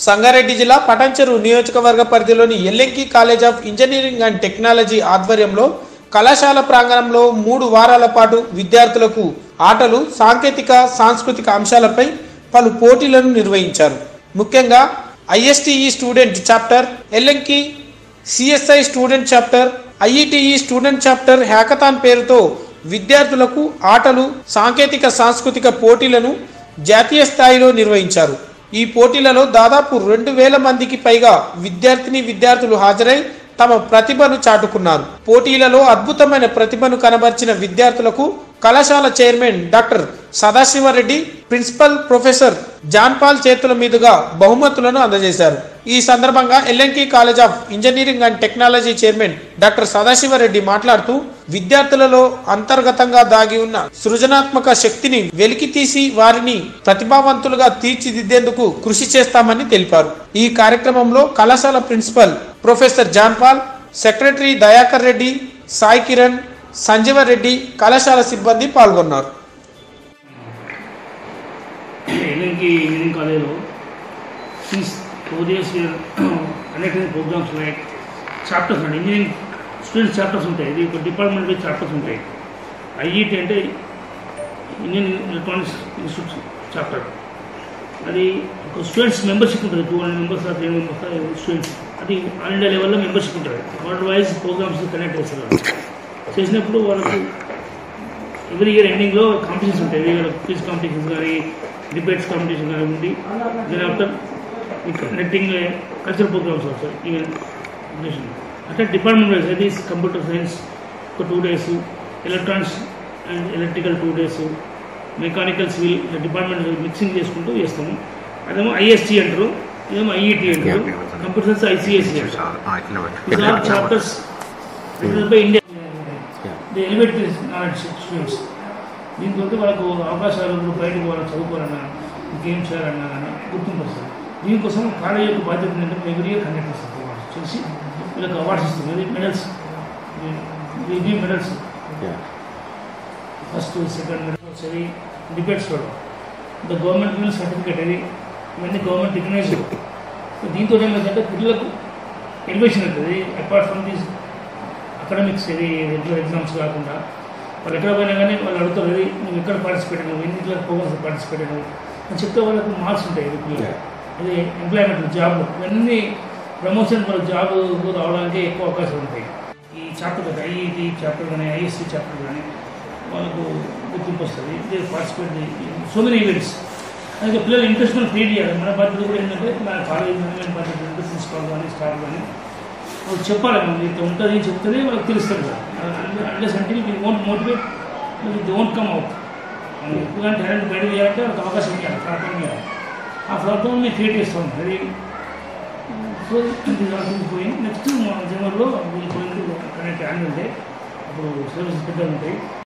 సంగారెడ్డి జిల్లా పటంచెరు నియోజకవర్గ పరిధిలోని ఎల్ఎంకి college of engineering and technology ఆధ్వర్యంలో కళాశాల ప్రాంగణంలో మూడు వారాల పాటు విద్యార్థులకు ఆటలు సాంకేతిక సాంస్కృతిక అంశాలపై పలు పోటీలను నిర్వహించారు ముఖ్యంగా ఐఎస్టిఈ స్టూడెంట్ చాప్టర్ ఎల్ఎంకి CSI student chapter IETE student chapter hackathon పేరుతో విద్యార్థులకు ఆటలు సాంకేతిక సాంస్కృతిక పోటీలను జాతీయ స్థాయిలో నిర్వహించారు ఈ పోటీలలో దాదాపు రెండు వేల మందికి పైగా విద్యార్థిని విద్యార్థులు హాజరై తమ ప్రతిభను చాటుకున్నారు పోటీలలో అద్భుతమైన ప్రతిభను కనబర్చిన విద్యార్థులకు కళాశాల chairman doctor Sadashiva Reddy principal professor John Paul చేతుల మీదుగా బహుమతులను అందజేశారు ఈ సందర్భంగా ఎల్ఎన్కి college of engineering and technology chairman doctor Sadashiva Reddy మాట్లాడుతూ విద్యార్థులలో అంతర్గతంగా దాగి ఉన్న సృజనాత్మక శక్తిని వెలికి తీసి వారిని ప్రతిభావంతులుగా తీర్చిదిద్దేందుకు కృషి చేస్తామని తెలిపారు ఈ కార్యక్రమంలో కళాశాల principal professor John Paul secretary Dayakar Reddy Sai Kiran Sanjeeva Reddy కళాశాల సిబ్బంది పాల్గొన్నారు ఎల్ఎన్కి ఇంజనీరింగ్ కాలేజ్లో since four years conducting programs like chapters అండి ఇంజనీరింగ్ స్టూడెంట్స్ చాప్టర్స్ ఉంటాయి ఇది ఒక డిపార్ట్మెంట్ వైజ్ చాప్టర్స్ ఉంటాయి ఐఈటీ అంటే ఇండియన్ ఎలక్ట్రానిక్స్ ఇన్స్టిట్యూట్ చాప్టర్ అది ఒక స్టూడెంట్స్ మెంబర్షిప్ ఉంటుంది two hundred members three members students అది ఆల్ ఇండియా లెవెల్లో మెంబర్షిప్ ఉంటుంది వరల్డ్ వైజ్ ప్రోగ్రామ్స్ కండక్ట్ చేస్తారు చేసినప్పుడు వాళ్ళకు ఎవ్రీ ఇయర్ ఎండింగ్లో కాంపిటీషన్స్ ఉంటాయి ఎవ్రీ ఇయర్ క్విజ్ కాంపిటీషన్స్ కానీ డిబేట్స్ కాంపిటీషన్ కానీ ఉండి then after netting cultural programs also even అట్లా డిపార్ట్మెంట్ వైజ్ అది కంప్యూటర్ సైన్స్ ఒక two days electronics and electrical two days mechanical civil department mixing చేసుకుంటూ చేస్తాము అదేమో ఐఎస్టీ అంటారు ఇదేమో ఐఈటీ అంటారు కంప్యూటర్ సైన్స్ ఐసీఎస్సీ అంటారు These are chapters written by India. They elevate this knowledge students. దీంతో వాళ్ళకు అవకాశాలు ఇప్పుడు బయటకు వాళ్ళు చదువుకోవాలన్నా ఇంకేం చేయాలన్నా కానీ గుర్తింపు వస్తుంది దీనికోసం కాలేజ్ యొక్క బాధ్యత ఏంటంటే ఎవ్రీ ఇయర్ కండక్ట్ చేస్తుంది programs. చేసి వీళ్ళకి అవార్డ్స్ ఇస్తుంది ఇది మెడల్స్ ఇది మెడల్స్ ఫస్ట్ సెకండ్ మెడల్స్ అది డిబేట్స్ కూడా ద గవర్నమెంట్ విల్ సర్టిఫికేట్ అది ఇవన్నీ గవర్నమెంట్ రికగ్నైజ్ దీంతో ఏమైందంటే పిల్లలకు ఎలివేషన్ అవుతుంది అపార్ట్ ఫ్రమ్ దీస్ అకాడమిక్స్ ఇది రెగ్యులర్ ఎగ్జామ్స్ కాకుండా వాళ్ళు ఎక్కడ పోయినా కానీ వాళ్ళు అడుగుతారు ఇది నువ్వు ఎక్కడ పార్టిసిపేట్ అయినావు ఎన్ని ఇట్లా ప్రోగ్రామ్స్ పార్టిసిపేట్ అయినావు అని చెప్తే వాళ్ళకు మార్క్స్ ఉంటాయి ఇది పిల్లలు ఇది ఎంప్లాయ్మెంట్ జాబ్ ఇవన్నీ ప్రమోషన్ వాళ్ళ జాబ్ రావడానికి ఎక్కువ అవకాశాలు ఉంటాయి ఈ చాప్టర్ కదా ఐఈటీ చాప్టర్ కానీ ఐఎస్సీ చాప్టర్ కానీ వాళ్ళకు గుర్తింపు వస్తుంది ఇది పార్టిసిపేట్ సో మెనీ ఈవెంట్స్ అందుకే పిల్లలు ఇంట్రెస్ట్ మనం క్రియేట్ చేయాలి మన బాధ్యత కూడా ఏంటంటే మన కాలేజ్ మేనేజ్మెంట్ బాధ్యత ఏంటంటే ప్రిన్సిపాల్ కానీ స్టాఫ్ కానీ వాళ్ళు చెప్పాలి మనం ఇంత ఉంటుంది అని చెప్తేనే వాళ్ళకి తెలుస్తుంది కదా అన్లెస్ అంటే we won't motivate they won't come out మనం ఎక్కువగా టాలెంట్ బయట చేయాలంటే వాళ్ళకి అవకాశం ఇవ్వాలి ప్లాట్ఫామ్ ఇవ్వాలి ఆ ప్లాట్ఫామ్ మేము క్రియేట్ చేస్తాం అది సో పోయి నెక్స్ట్ మన జనవరిలో వీళ్ళు పోయింది కనెక్ట్ యాన్యువల్ డే అప్పుడు సర్వీస్ పెద్దలు ఉంటాయి